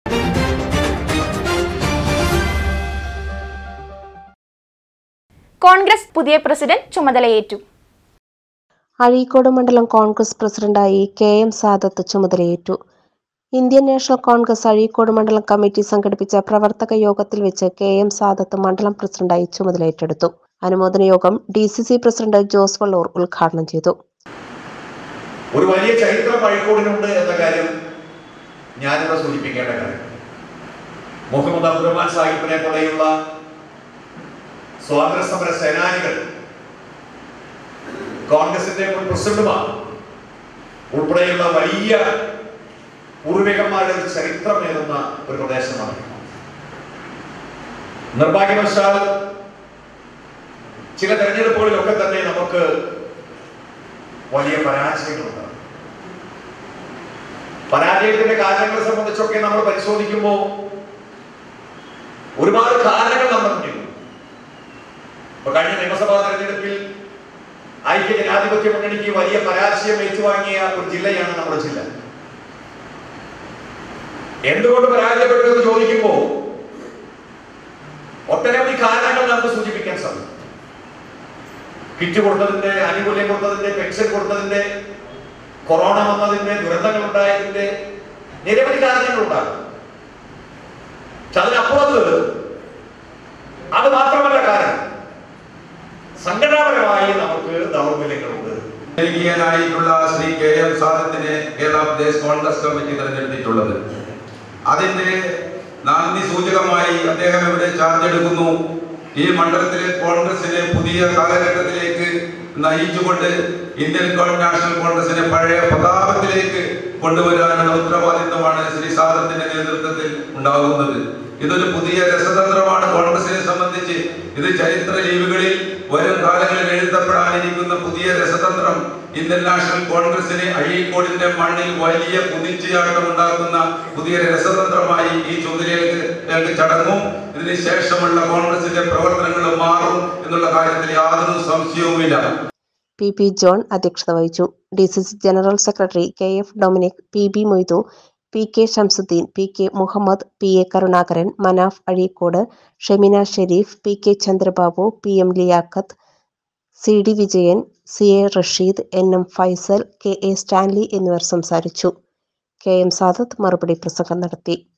കോൺഗ്രസ് പുതിയ പ്രസിഡന്റ് ചുമതലയേറ്റു അഴീക്കോട് മണ്ഡലം കോൺഗ്രസ് പ്രസിഡന്റായി കെ എം സാദത്ത് ചുമതലയേറ്റു ഇന്ത്യൻ നാഷണൽ കോൺഗ്രസ് അഴീക്കോട് മണ്ഡലം കമ്മിറ്റി സംഘടിപ്പിച്ച പ്രവർത്തക യോഗത്തിൽ വെച്ച് കെ എം സാദത്ത് മണ്ഡലം പ്രസിഡന്റായി ചുമതലയേറ്റെടുത്തു അനുമോദന യോഗം D C C president Jose Valloor ഉദ്ഘാടനം ചെയ്തു ഒരു വലിയ ചരിത്രം അഴീക്കോടിനുണ്ട് എന്ന കാര്യം ഞാനിവിടെ സൂചിപ്പിക്കേണ്ട കാര്യം മുഹമ്മദ് അബ്ദുറഹ്മാൻ സാഹിബിനെ പോലെയുള്ള സ്വാതന്ത്ര്യ സമര സേനാനികൾ കോൺഗ്രസിന്റെ മുൻ പ്രസിഡന്റുമാർ ഉൾപ്പെടെയുള്ള വലിയ പൂർവികന്മാരുടെ ഒരു ചരിത്രമേറുന്ന ഒരു പ്രദേശമാണ് നിർഭാഗ്യവശാൽ ചില തെരഞ്ഞെടുപ്പുകളിലൊക്കെ തന്നെ നമുക്ക് വലിയ പരാജയങ്ങളുണ്ട് പരാജയത്തിന്റെ കാരണങ്ങളെ സംബന്ധിച്ചൊക്കെ നമ്മൾ പരിശോധിക്കുമ്പോൾ ഒരുപാട് കാരണങ്ങൾ നമ്മുടെ മുന്നിൽ ഇപ്പൊ കഴിഞ്ഞ നിയമസഭാ തെരഞ്ഞെടുപ്പിൽ ഐക്യ ജനാധിപത്യ മുന്നണിക്ക് വലിയ പരാജയം ഏറ്റുവാങ്ങിയ ഒരു ജില്ലയാണ് നമ്മുടെ ജില്ല എന്തുകൊണ്ട് പരാജയപ്പെട്ടു എന്ന് ചോദിക്കുമ്പോൾ ഒട്ടനവധി കാരണങ്ങൾ നമുക്ക് സൂചിപ്പിക്കാൻ സാധിക്കും കിറ്റ് കൊടുത്തതിന്റെ ആനുകൂല്യം കൊടുത്തതിന്റെ പെൻഷൻ കൊടുത്തതിന്റെ കൊറോണ വന്നതിന്റെ ദുരന്തങ്ങൾ ഉണ്ടായതിന്റെ നിരവധി കാരണങ്ങൾ ഉണ്ടാകും പക്ഷെ അതിനപ്പുറത്ത് അത് മാത്രമല്ല കാരണം സംഘടനാപരമായി നമുക്ക് ദൗർബല്യങ്ങളുണ്ട് ജനകീയനായിട്ടുള്ള ശ്രീ കെ എം സാദത്തിനെ കേരള പ്രദേശ് കോൺഗ്രസ് കമ്മിറ്റി തെരഞ്ഞെടുത്തിട്ടുള്ളത് അതിന്റെ നന്ദി സൂചകമായി അദ്ദേഹം ഇവിടെ ചാർജ് എടുക്കുന്നു ഈ മണ്ഡലത്തിലെ കോൺഗ്രസിനെ പുതിയ കാലഘട്ടത്തിലേക്ക് നയിച്ചുകൊണ്ട് ഇന്ത്യൻ കോ- നാഷണൽ കോൺഗ്രസിനെ പഴയ പ്രതാപത്തിലേക്ക് കൊണ്ടുവരാനുള്ള ഉത്തരവാദിത്വമാണ് ശ്രീ സാദത്തിന്റെ നേതൃത്വത്തിൽ ഉണ്ടാകുന്നത് ഇതൊരു പുതിയ രസതന്ത്രമാണ് കോൺഗ്രസിനെ സംബന്ധിച്ച് ഇത് ചരിത്ര ലിപികളിൽ വരും കാലങ്ങളിൽ എഴുതപ്പെടാനിരിക്കുന്ന പുതിയ രസതന്ത്രം ഇന്ത്യൻ നാഷണൽ കോൺഗ്രസിനെ അഴീക്കോടിന്റെ മണ്ണിൽ വലിയ കുതിച്ചുചാട്ടം ഉണ്ടാക്കുന്ന പുതിയ രസതന്ത്രമായി ഈ ചുമതലയിലേക്ക് ചടങ്ങും ഇതിന് ശേഷമുള്ള കോൺഗ്രസിന്റെ പ്രവർത്തനങ്ങൾ മാറും എന്നുള്ള കാര്യത്തിൽ യാതൊരു സംശയവുമില്ല പി പി ജോൺ അധ്യക്ഷത വഹിച്ചു D C C general secretary K F Dominic P B Moythu P K Shamsuddin P K Muhammad P A Karunakaran Manaf Azhikode Shemina Sherif P K Chandrababu P M Liyaqath C D Vijayan C A Rasheed N M Faisal K A Stanley എന്നിവർ സംസാരിച്ചു K M Sadath മറുപടി പ്രസംഗം നടത്തി